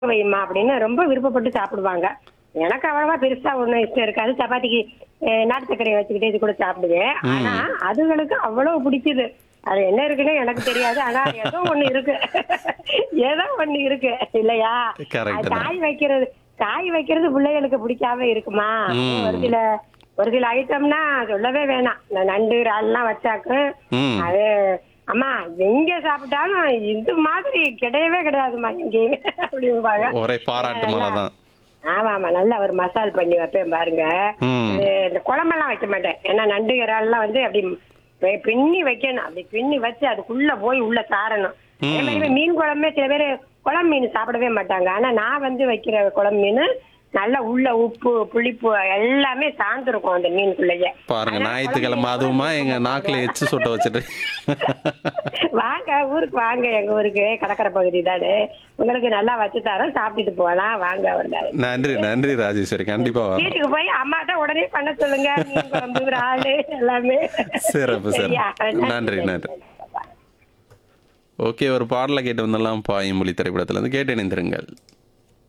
வைம்மா அப்படின்னு ரொம்ப விருப்பப்பட்டு சாப்பிடுவாங்க எனக்கு அவ்வளவா பெருசா ஒண்ணும் இஷ்டம் இருக்காது சப்பாத்திக்கு அஹ், நாட்டு சர்க்கரையை வச்சுக்கிட்டு இது கூட சாப்பிடுவேன் ஆனா அதுகளுக்கு அவ்வளவு பிடிக்குது அது என்ன இருக்குன்னு எனக்கு தெரியாது ஆனா ஏதோ ஒண்ணு இருக்கு ஏதோ ஒண்ணு இருக்கு இல்லையா Correct அது தான். காய் வைக்கிறது காய் வைக்கிறது பிள்ளைகளுக்கு பிடிக்காம இருக்குமா ம். ஒரு சில ஒரு சில ஐட்டம்னா சொல்லவே வேணாம் இந்த நண்டு இறால்லாம் வச்சாக்கு ம் அது அம்மா எங்க சாப்பிட்டாலும் இது மாதிரி கிடையவே கிடையாதும்மா எங்கேயுமே அப்படிம்பாங்க ஒரே பாராட்டு மலை தான் ஆமா ஆமா நல்லா ஒரு மசால் பண்ணி வைப்பேன் பாருங்க ம் இது இந்த குழம்பெல்லாம் வைக்க மாட்டேன் ஏன்னா நண்டு இறால்லாம் வந்து அப்படி வெ- பின்னி வைக்கணும் அப்படி பின்னி வச்சு அதுக்குள்ள போய் உள்ள சாரணும் அதே மாதிரி மீன் குழம்பே சில பேர் குழம்பு மீன் சாப்பிடவே மாட்டாங்க ஆனா நான் வந்து வைக்கிற குழம்பு மீன் நல்லா உள்ள உப்பு புளிப்பு எல்லாமே சார்ந்திருக்கும் அந்த மீனுக்குள்ளேயே பாருங்க அதனால ஞாயிற்றுக்கிழமை குழம்பு அதுவுமா எங்க நாக்குல எச்சு சொட்ட வச்சுட்டு வாங்க ஊருக்கு வாங்க எங்க ஊருக்கு கடற்கரை பகுதி தானே உங்களுக்கு நல்லா வச்சு தரோம் சாப்பிட்டுட்டு போகலாம் வாங்க ஒரு நாள் நன்றி நன்றி ராஜேஸ்வரி கண்டிப்பா வரோம் வீட்டுக்கு போய் அம்மாட்ட உடனே பண்ண சொல்லுங்க மீன் குழம்பு ஆளு எல்லாமே சிறப்பு சரியா? சிறப்பு நன்றி நன்றி ஓகே ஒரு பாடலை கேட்டு வந்தெல்லாம் பாயும் மொழி திரைப்படத்துல இருந்து கேட்டு இணைந்திருங்கள்